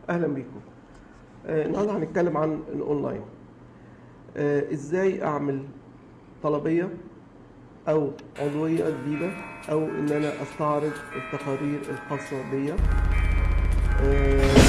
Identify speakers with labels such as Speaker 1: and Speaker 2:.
Speaker 1: اهلا بيكم آه، النهارده هنتكلم عن الاونلاين آه، ازاي اعمل طلبيه او عضويه جديده او ان انا استعرض التقارير الخاصه بيا آه،